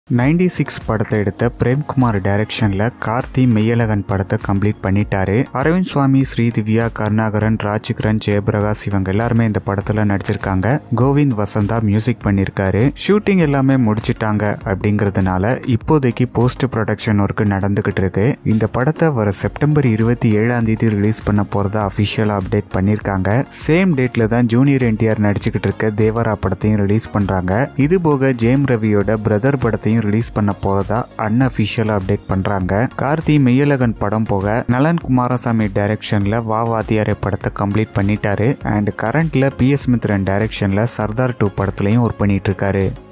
ninety six படத்தை எடுத்த பிரேம்குமார் டைரக்ஷன்ல கார்த்தி மெய்யழகன் படத்தை கம்ப்ளீட் பண்ணிட்டாரு அரவிந்த் சுவாமி ஸ்ரீதிவ்யா கருணாகரன் ராஜ்கிரண் ஜெயபிரகாஷ் இவங்க எல்லாருமே இந்த படத்துல நடிச்சிருக்காங்க கோவிந்த் வசந்தா மியூசிக் பண்ணியிருக்காரு ஷூட்டிங் எல்லாமே முடிச்சிட்டாங்க அப்படிங்கிறதுனால இப்போதைக்கு போஸ்ட் ப்ரொடக்ஷன் ஒர்க் நடந்துகிட்டு இருக்கு இந்த படத்தை வர செப்டம்பர் இருபத்தி ஏழாம் தேதி ரிலீஸ் பண்ண போறதா அஃபிஷியலா அப்டேட் பண்ணியிருக்காங்க சேம் டேட்ல தான் ஜூனியர் என்டிஆர் நடிச்சுக்கிட்டு இருக்க தேவரா படத்தையும் ரிலீஸ் பண்றாங்க இது போக ஜேம் ரவியோட பிரதர் படத்தையும் ரிலீஸ் பண்ண போறதா அன்அஃபிஷியலா அப்டேட் பண்றாங்க கார்த்தி மெய்யழகன் படம் போக நலன் குமாரசாமி டைரக்ஷன்ல வா வாத்தியாரே படத்தை கம்ப்ளீட் பண்ணிட்டாரு அண்ட் கரண்ட்ல பி எஸ் மித்ரன் டைரக்ஷன்ல சர்தார் டூ படத்துலயும் ஒர்க் பண்ணிட்டு இருக்காரு